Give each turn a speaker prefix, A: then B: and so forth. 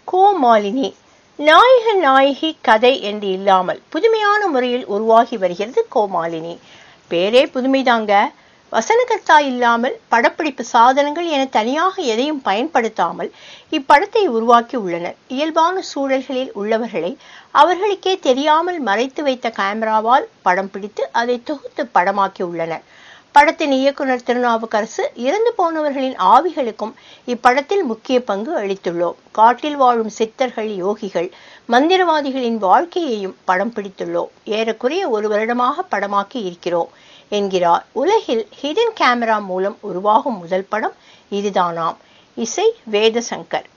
A: கோமாலினி நாயகன் நாயகி கதை என்று இல்லாமல் புதுமையான முறையில் உருவாகி வருகிறது கோமாலினி பேரே புதுமைதாங்க வசனகர்த்தா இல்லாமல் படப்பிடிப்பு சாதனங்கள் என தனியாக எதையும் பயன்படுத்தாமல் இப்படத்தை உருவாக்கி உள்ளனர் இயல்பான சூழல்களில் உள்ளவர்களை அவர்களுக்கே தெரியாமல் மறைத்து வைத்த கேமராவால் படம் பிடித்து அதை தொகுத்து படமாக்கி உள்ளனர் படத்தின் இயக்குனர் திருநாவுக்கரசு இறந்து போனவர்களின் ஆவிகளுக்கும் இப்படத்தில் முக்கிய பங்கு அளித்துள்ளோம் காட்டில் வாழும் சித்தர்கள் யோகிகள் மந்திரவாதிகளின் வாழ்க்கையையும் படம் பிடித்துள்ளோம் ஏறக்குறைய ஒரு வருடமாக படமாக்கி இருக்கிறோம் என்கிறார் உலகில் ஹிடன் கேமரா மூலம் உருவாகும் முதல் படம் இதுதானாம் இசை வேதசங்கர்